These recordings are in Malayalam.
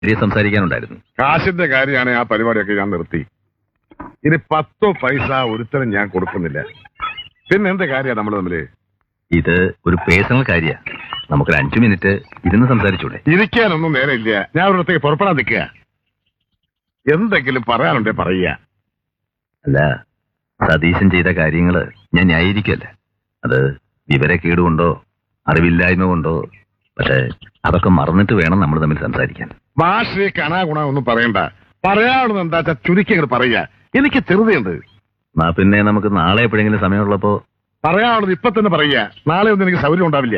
കാര്യം സംസാരിക്കാനുണ്ടായിരുന്നു കാശിന്റെ കാര്യമാണ് ആ പരിപാടിയൊക്കെ ഞാൻ നിർത്തി ഇനി പത്തോ പൈസ ഒരുത്തരം ഞാൻ കൊടുക്കുന്നില്ല പിന്നെ എന്ത് കാര്യമാണ് നമ്മൾ തമ്മില് ഇത് ഒരു പേഴ്സണൽ കാര്യ നമുക്കൊരു അഞ്ചു മിനിറ്റ് ഇരുന്ന് സംസാരിച്ചൂടെ ഇരിക്കാനൊന്നും നേരമില്ല ഞാൻ ഒരിടത്തേക്ക് പുറപ്പെടാൻ നിൽക്കുക എന്തെങ്കിലും പറയാനുണ്ടെ പറയുക അല്ല സതീശൻ ചെയ്ത കാര്യങ്ങള് ഞാൻ ന്യായീകരിക്കല്ല അത് വിവരക്കേടുകൊണ്ടോ അറിവില്ലായ്മ കൊണ്ടോ പക്ഷെ അതൊക്കെ മറന്നിട്ട് വേണം നമ്മൾ തമ്മിൽ സംസാരിക്കാൻ മാഷെ കണാഗുണ ഒന്നും പറയണ്ട പറയാനുള്ളത് എന്താ വെച്ചാ ചുരുക്കി അങ്ങോട്ട് പറയുക എനിക്ക് ചെറുതയുണ്ട് എന്നാ പിന്നെ നമുക്ക് നാളെ എപ്പോഴെങ്കിലും സമയമുള്ളപ്പോ പറയാനുള്ളത് ഇപ്പൊ തന്നെ പറയുക നാളെ ഒന്നും എനിക്ക് സൗകര്യം ഉണ്ടാവില്ല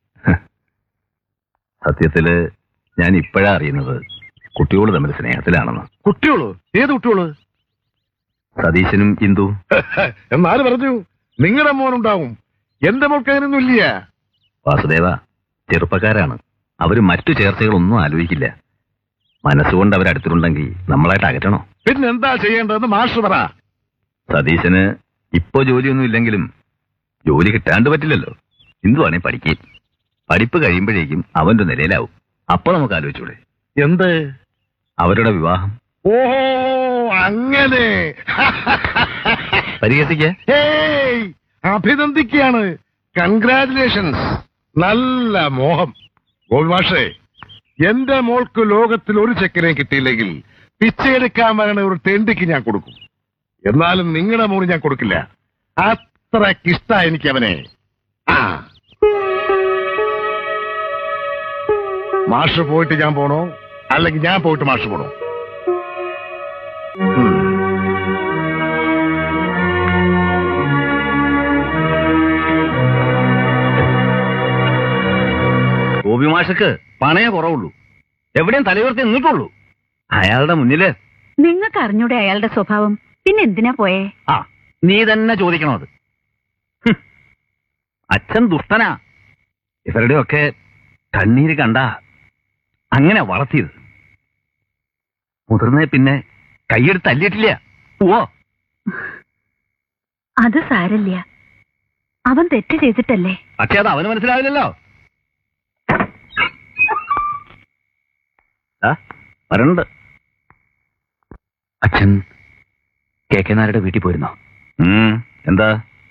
സത്യത്തില് ഞാൻ ഇപ്പോഴാ അറിയുന്നത് കുട്ടിയോട് തമ്മിൽ സ്നേഹത്തിലാണെന്ന് കുട്ടിയോള് ഏത് കുട്ടിയോള് സതീശനും ഇന്ദു എന്നാല് പറഞ്ഞു നിങ്ങളുടെ മോനുണ്ടാവും എന്റെ മോൾക്ക് അങ്ങനെയൊന്നും ഇല്ല വാസുദേവ ചെറുപ്പക്കാരാണ് അവര് മറ്റു ചേർച്ചകളൊന്നും ആലോചിക്കില്ല മനസ്സുകൊണ്ട് അവരടുത്തിട്ടുണ്ടെങ്കിൽ നമ്മളായിട്ട് അകറ്റണോ പിന്നെ എന്താ ചെയ്യേണ്ടതെന്ന് മാഷ് പറ സതീശന് ഇപ്പോ ജോലിയൊന്നും ഇല്ലെങ്കിലും ജോലി കിട്ടാണ്ട് പറ്റില്ലല്ലോ ഇന്ദുവാണെ പഠിക്കും പഠിപ്പ് കഴിയുമ്പോഴേക്കും അവന്റെ നിലയിലാവും അപ്പൊ നമുക്ക് ആലോചിച്ചൂടെ എന്ത് അവരുടെ വിവാഹം ഓഹോ അങ്ങനെ പരിഹസിക്ക ഹേയ് അഭിനന്ദിക്കുകയാണ് കൺഗ്രാറ്റുലേഷൻസ് നല്ല മോഹം ഗോപിമാഷേ എന്റെ മോൾക്ക് ലോകത്തിൽ ഒരു ചെക്കനെയും കിട്ടിയില്ലെങ്കിൽ പിച്ചയെടുക്കാൻ വരണ ഒരു തെണ്ടിക്ക് ഞാൻ കൊടുക്കും എന്നാലും നിങ്ങളുടെ മോന് ഞാൻ കൊടുക്കില്ല അത്രക്കിഷ്ട എനിക്ക് അവനെ ആ. മാഷ് പോയിട്ട് ഞാൻ പോണോ അല്ലെങ്കിൽ ഞാൻ പോയിട്ട് മാഷ് പോണോ ഉം. ഗോപിമാഷക്ക് പണയേ കുറവുള്ളൂ എവിടെയും തലയുയർത്തി നിന്നിട്ടുള്ളൂ അയാളുടെ മുന്നില് നിങ്ങൾക്ക് അറിഞ്ഞൂടെ അയാളുടെ സ്വഭാവം പിന്നെ എന്തിനാ പോയേ ആ നീ തന്നെ ചോദിക്കണോ അത് ഹും. അച്ഛൻ ദുഷ്ടനാ ഇവരുടെയൊക്കെ കണ്ണീര് കണ്ട അങ്ങനെ വളർത്തിയത് മുതിർന്നേ പിന്നെ കൈയെടുത്ത് തല്ലിയിട്ടില്ല ഓ അത് സാരല്ല അവൻ തെറ്റ് ചെയ്തിട്ടല്ലേ പക്ഷെ അത് അവന് മനസ്സിലാവില്ലല്ലോ ആ, വരണ്ട് അച്ഛൻ കെ കെ നായരുടെ വീട്ടിൽ പോയിരുന്നോ ഉം, എന്താ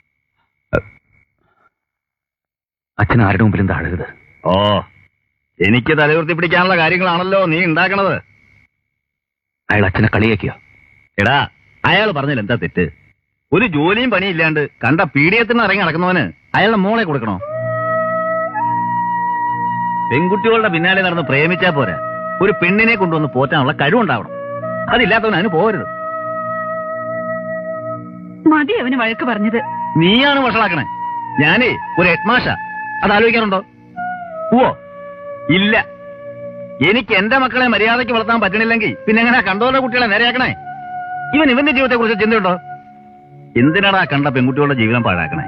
അച്ഛൻ ആരുടെ മുമ്പിലും താഴരുത് ഓ എനിക്ക് തലയുർത്തി പിടിക്കാനുള്ള കാര്യങ്ങളാണല്ലോ നീ ഉണ്ടാക്കണത് അയാൾ അച്ഛനെ കളിയാക്കിയോ എടാ അയാൾ പറഞ്ഞതിൽ എന്താ തെറ്റ് ഒരു ജോലിയും പണിയില്ലാണ്ട് കണ്ട പീഡിയത്തിന് ഇറങ്ങി നടക്കുന്നവന് അയാളുടെ മോളെ കൊടുക്കണോ പെൺകുട്ടികളുടെ പിന്നാലെ നടന്ന് പ്രേമിച്ചാ പോരാ ഒരു പെണ്ണിനെ കൊണ്ടുവന്ന് പോറ്റാനുള്ള കഴിവുണ്ടാവണം അതില്ലാത്തവന് അതിന് പോകരുത് മതി അവന് വഴക്ക് പറഞ്ഞത് നീയാണ് വഷളാക്കണേ ഞാനേ ഒരു ഹെഡ്മാഷ അത് ആലോചിക്കാറുണ്ടോ ഓ ഇല്ല എനിക്ക് എന്റെ മക്കളെ മര്യാദയ്ക്ക് വളർത്താൻ പറ്റണില്ലെങ്കിൽ പിന്നെ എങ്ങനെ കണ്ടോലെ കുട്ടികളെ നേരെയാക്കണേ ഇവൻ ഇവന്റെ ജീവിതത്തെ കുറിച്ച് ചിന്തയുണ്ടോ എന്തിനാടാ കണ്ട പെൺകുട്ടികളുടെ ജീവിതം പാഴാക്കണേ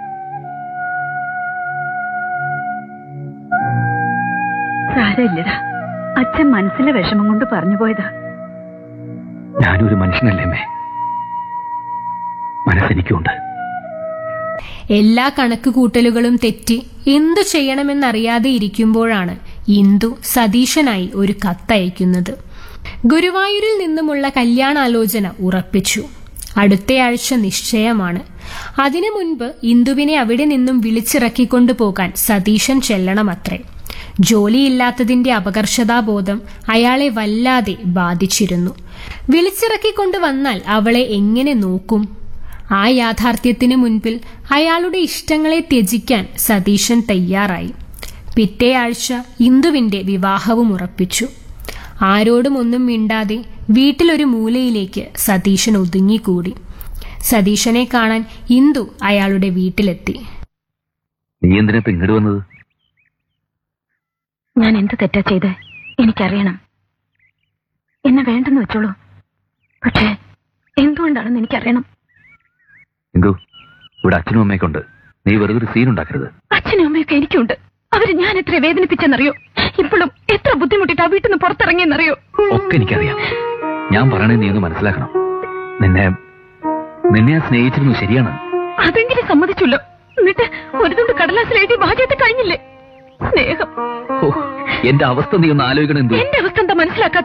സാരമില്ലടാ അച്ഛൻ മനസ്സിലെ വിഷമം കൊണ്ട് പറഞ്ഞു പോയതാ ഞാനൊരു മനുഷ്യനല്ലേ അമ്മേ മനസ്സെനിക്കുണ്ട് എല്ലാ കണക്കുകൂട്ടലുകളും തെറ്റി എന്തു ചെയ്യണമെന്നറിയാതെ ഇരിക്കുമ്പോഴാണ് ഇന്ദു സതീശനായി ഒരു കത്തയക്കുന്നത് ഗുരുവായൂരിൽ നിന്നുമുള്ള കല്യാണാലോചന ഉറപ്പിച്ചു അടുത്തയാഴ്ച നിശ്ചയമാണ് അതിനു മുൻപ് ഇന്ദുവിനെ അവിടെ നിന്നും വിളിച്ചിറക്കിക്കൊണ്ടു പോകാൻ സതീശൻ ചെല്ലണമത്രേ ജോലിയില്ലാത്തതിന്റെ അപകർഷതാബോധം അയാളെ വല്ലാതെ ബാധിച്ചിരുന്നു വിളിച്ചിറക്കിക്കൊണ്ടു വന്നാൽ അവളെ എങ്ങനെ നോക്കും ആ യാഥാർത്ഥ്യത്തിനു മുൻപിൽ അയാളുടെ ഇഷ്ടങ്ങളെ ത്യജിക്കാൻ സതീശൻ തയ്യാറായി പിറ്റേ ആഴ്ച ഇന്ദുവിന്റെ വിവാഹവും ഉറപ്പിച്ചു ആരോടും ഒന്നും മിണ്ടാതെ വീട്ടിലൊരു മൂലയിലേക്ക് സതീശൻ ഒതുങ്ങിക്കൂടി സതീശനെ കാണാൻ ഇന്ദു അയാളുടെ വീട്ടിലെത്തി നീ എന്തിനാ ഇപ്പൊ ഇങ്ങോട്ട് വന്നത് ഞാൻ എന്ത് തെറ്റാ ചെയ്ത് എനിക്കറിയണം എന്നെ വേണ്ടെന്ന് വെച്ചോളൂ പക്ഷേ എന്തുകൊണ്ടാണെന്ന് എനിക്കറിയണം എന്തു ഇവിടെ അച്ഛനും അമ്മയൊക്കെ ഉണ്ട് നീ വെറുതെ ഒരു സീൻ ഉണ്ടാക്കരുത് അച്ഛനും അമ്മയൊക്കെ എനിക്കുണ്ട് അവര് ഞാൻ എത്ര വേദനിപ്പിച്ചെന്നറിയോ ഇപ്പോഴും എത്ര ബുദ്ധിമുട്ടിട്ടാ വീട്ടിൽ നിന്ന് പുറത്തിറങ്ങിയെന്നറിയോ ഒക്കെ എനിക്കറിയാം ഞാൻ പറയണേ നീ ഒന്ന് മനസ്സിലാക്കണം നിന്നെ നിന്നെ ഞാൻ സ്നേഹിച്ചിരുന്നു ശരിയാണ് അതെങ്കിലും സമ്മതിച്ചല്ലോ എന്നിട്ട് ഒരു തുണ്ട് കടലാസിൽ എഴുതി ബാധ്യത കഴിഞ്ഞില്ലേ സ്നേഹം ഓ, എന്റെ അവസ്ഥ നീ ഒന്ന് ആലോചിക്കണം എന്തു എന്റെ അവസ്ഥ എന്താ മനസ്സിലാക്കാത്ത